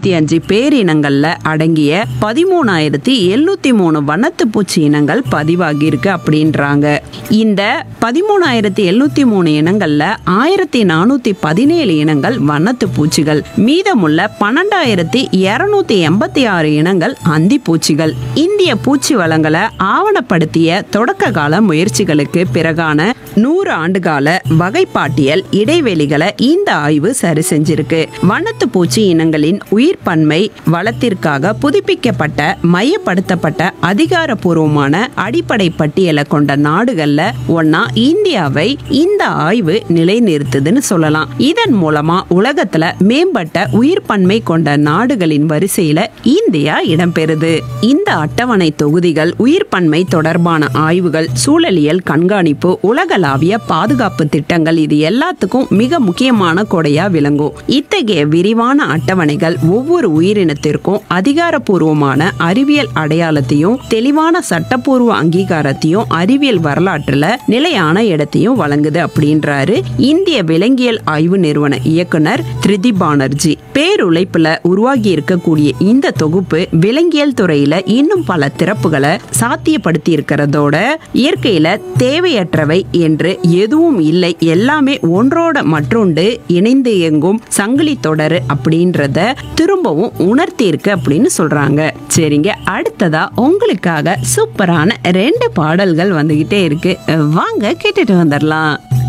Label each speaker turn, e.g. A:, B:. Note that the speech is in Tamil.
A: தொண்ணூத்தி அஞ்சு பேரினங்கள்ல அடங்கிய பதிமூணாயிரத்தி எழுநூத்தி மூணு வண்ணத்து பூச்சி இனங்கள் பதிவாகி இருக்கு அப்படின்றாங்க இந்த பதிமூணாயிரத்தி எழுநூத்தி மூணு இனங்கள்ல ஆயிரத்தி நானூத்தி பதினேழு இனங்கள் வண்ணத்து பூச்சிகள் மீதமுள்ள பன்னெண்டாயிரத்தி இருநூத்தி எண்பத்தி ஆறு இனங்கள் அந்தி பூச்சிகள் இந்திய பூச்சி வளங்களை ஆவணப்படுத்திய தொடக்க கால முயற்சிகளுக்கு பிறகான நூறு ஆண்டுகால வகைப்பாட்டியல் இடைவெளிகளை இந்த ஆய்வு சரி செஞ்சிருக்கு வண்ணத்து பூச்சி இனங்களின் உயிர் பன்மை வளத்திற்காக புதுப்பிக்கப்பட்ட மையப்படுத்தப்பட்ட அதிகாரப்பூர்வமான அடிப்படை பட்டியலை கொண்ட நாடுகள்ல ஒன்னா இந்தியாவை இந்த ஆய்வு நிலைநிறுத்துதுன்னு சொல்லலாம் இதன் மூலமா உலகத்துல மேம்பட்ட உயிர் பன்மை கொண்ட நாடுகளின் வரிசையில இந்தியா இடம்பெறுது இந்த அட்டவணை தொகுதிகள் உயிர் பன்மை தொடர்பான ஆய்வுகள் சூழலியல் கண்காணிப்பு உலகளாவிய பாதுகாப்பு திட்டங்கள் இது எல்லாத்துக்கும் மிக முக்கியமான கொடையா விளங்கும் இத்தகைய விரிவான அட்டவணைகள் ஒவ்வொரு உயிரினத்திற்கும் அதிகாரப்பூர்வமான அறிவியல் அடையாளத்தையும் தெளிவான சட்டப்பூர்வ அங்கீகாரத்தையும் அறிவியல் வரலாற்றுல நிலையான இடத்தையும் வழங்குது அப்படின்றாரு இந்திய விலங்கியல் ஆய்வு நிறுவன இயக்குனர் திருதி பானர்ஜி பேருழைப்புல உருவாகி இருக்கக்கூடிய இந்த தொகுப்பு விலங்கியல் துறையில இன்னும் பல திறப்புகளை சாத்தியப்படுத்தி இருக்கிறதோட இயற்கையில தேவையற்றவை என்று எதுவும் இல்லை எல்லாமே ஒன்றோட மற்றொன்று இணைந்து இயங்கும் சங்கிலி தொடர் அப்படின்றத திரும்பவும் உணர்த்தி இருக்கு அப்படின்னு சொல்றாங்க சரிங்க அடுத்ததா உங்களுக்காக சூப்பரான ரெண்டு பாடல்கள் வந்துகிட்டே இருக்கு வாங்க கேட்டுட்டு வந்துடலாம்